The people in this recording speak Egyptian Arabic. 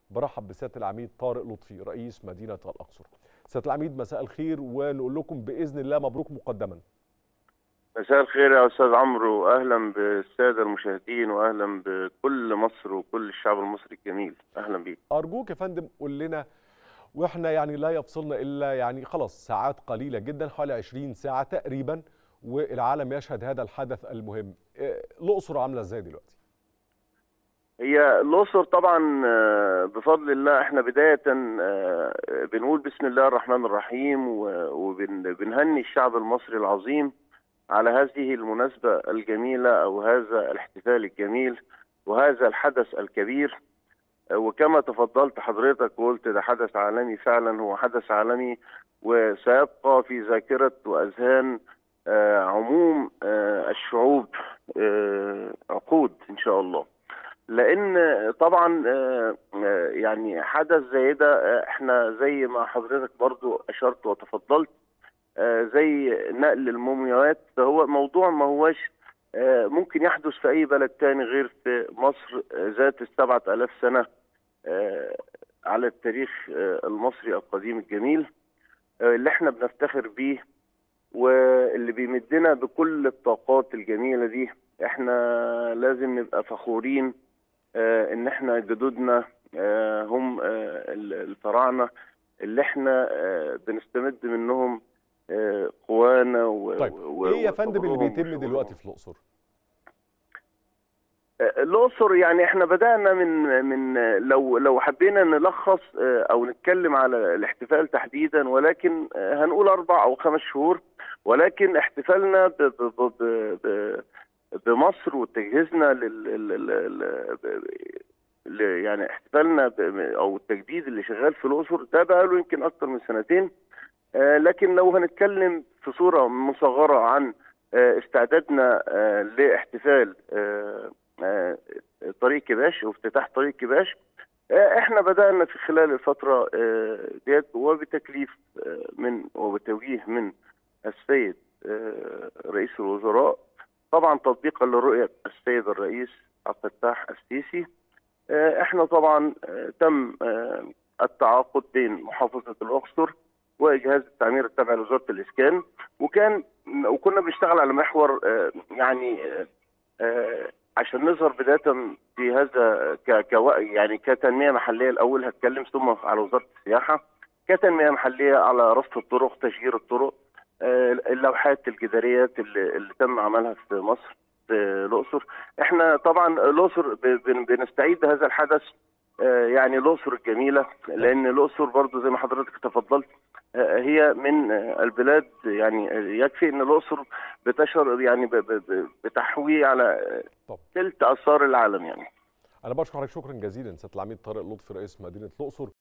برحب بسياده العميد طارق لطفي رئيس مدينه الاقصر سياده العميد مساء الخير ونقول لكم باذن الله مبروك مقدما مساء الخير يا استاذ عمرو واهلا بالساده المشاهدين واهلا بكل مصر وكل الشعب المصري الجميل اهلا بيك ارجوك يا فندم قول لنا واحنا يعني لا يفصلنا الا يعني خلاص ساعات قليله جدا حوالي 20 ساعه تقريبا والعالم يشهد هذا الحدث المهم الاقصر عامله ازاي دلوقتي هي الاقصر طبعا بفضل الله احنا بدايه بنقول بسم الله الرحمن الرحيم وبنهني الشعب المصري العظيم على هذه المناسبه الجميله او هذا الاحتفال الجميل وهذا الحدث الكبير وكما تفضلت حضرتك وقلت ده حدث عالمي فعلا هو حدث عالمي وسيبقى في ذاكره واذهان عموم الشعوب عقود ان شاء الله لان طبعا يعني حدث زي ده احنا زي ما حضرتك برضو اشرت وتفضلت زي نقل المومياوات فهو موضوع ما هوش ممكن يحدث في اي بلد تاني غير في مصر ذات السبعة الاف سنة على التاريخ المصري القديم الجميل اللي احنا بنفتخر بيه واللي بيمدنا بكل الطاقات الجميلة دي احنا لازم نبقى فخورين آه ان احنا جدودنا آه هم آه الفراعنه اللي احنا بنستمد منهم قوانا و طيب و ايه يا فندم اللي بيتم دلوقتي في الاقصر؟ الاقصر يعني احنا بدانا من من لو لو حبينا نلخص او نتكلم على الاحتفال تحديدا ولكن هنقول اربع او خمس شهور ولكن احتفالنا ب ب ب بمصر وتجهيزنا لل يعني احتفالنا او التجديد اللي شغال في الاقصر ده بقى له يمكن اكتر من سنتين آه لكن لو هنتكلم في صوره مصغره عن آه استعدادنا آه لاحتفال طريق كباش وافتتاح طريق كباش احنا بدانا في خلال الفتره ديت وبتكليف من وبتوجيه من السيد رئيس الوزراء طبعا تطبيقا لرؤيه السيد الرئيس عبد الفتاح السيسي احنا طبعا تم التعاقد بين محافظه الاقصر وجهاز التعمير التابع لوزاره الاسكان وكان وكنا بنشتغل على محور يعني عشان نظهر بدايه في هذا ك ك يعني كتنميه محليه الاول هتكلم ثم على وزاره السياحه كتنميه محليه على رصف الطرق تشجير الطرق اللوحات الجداريات اللي, اللي تم عملها في مصر في الاقصر احنا طبعا الاقصر بنستعيد هذا الحدث يعني الاقصر الجميله لان الاقصر برضو زي ما حضرتك تفضلت هي من البلاد يعني يكفي ان الاقصر بتشر يعني بتحوي على ثلث اثار العالم يعني انا بشكر حضرتك شكرا جزيلا سياده العميد طارق لطفي رئيس مدينه الاقصر